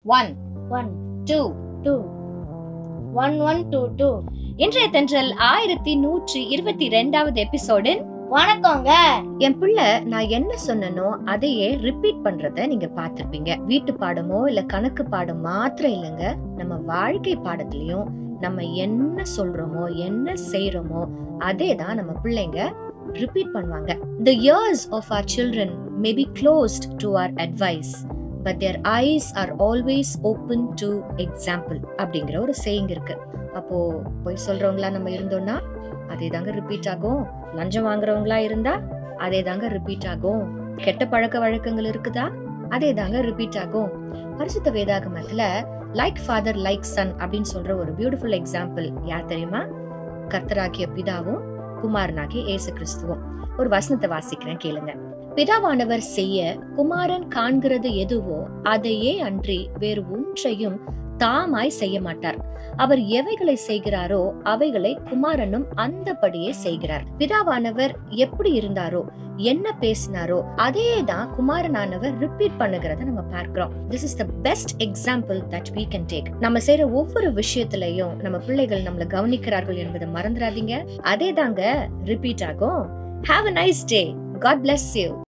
one one two two one one two two இன்றைய தென்றல் ஆயிரத்தி நூற்றி இருபத்தி ரெண்டாவது எபிசோடின் வணக்கங்க என் பிள்ளை நான் என்ன சொன்னனோ அதையே ரிப்பீட் பண்றத நீங்க பார்த்திருப்பீங்க வீட்டு பாடமோ இல்ல கணக்கு பாடம் மாத்திரம் இல்லைங்க நம்ம வாழ்க்கை பாடத்திலயும் நம்ம என்ன சொல்றோமோ என்ன செய்யறோமோ அதே தான் நம்ம பிள்ளைங்க ரிப்பீட் பண்ணுவாங்க the ears of our children may be closed to our advice but their eyes are always open to example அப்படிங்கிற ஒரு saying இருக்கு அப்போ பொய் சொல்றவங்களா நம்ம இருந்தோம்னா அதே தாங்க ரிப்பீட் ஆகும் லஞ்சம் வாங்குறவங்களா இருந்தா அதே தாங்க ரிப்பீட் ஆகும் கெட்ட பழக்க வழக்கங்கள் இருக்குதா அதே தாங்க ரிப்பீட் ஆகும் பரிசுத்த வேதாகமத்துல லைக் ஃபாதர் லைக் சன் அப்படின்னு சொல்ற ஒரு பியூட்டிஃபுல் எக்ஸாம்பிள் யார் தெரியுமா கர்த்தராகிய பிதாவும் குமாரனாகிய இயேசு கிறிஸ்துவும் ஒரு வசனத்தை வாசிக்கிறேன் கேளுங்க பிதாவானவர் செய்ய குமாரன் காண்கிறது எதுவோ அதையே அன்றி வேறு ஒன்றையும் தாமாய் செய்ய மாட்டார் அவர் எவைகளை செய்கிறாரோ அவைகளை குமாரனும் அந்தபடியே செய்கிறார் பிதாவானவர் எப்படி இருந்தாரோ என்ன பேசினாரோ அதே தான் குமாரனானவர் ரிப்பீட் பண்ணுகிறத நம்ம பார்க்கிறோம் this is the best example that we can take நம்ம செய்யற ஒவ்வொரு விஷயத்திலையும் நம்ம பிள்ளைகள் நம்மள கவனிக்கிறார்கள் என்பதை மறந்துடாதீங்க அதே தாங்க ரிப்பீட் ஆகும் have a nice day God bless you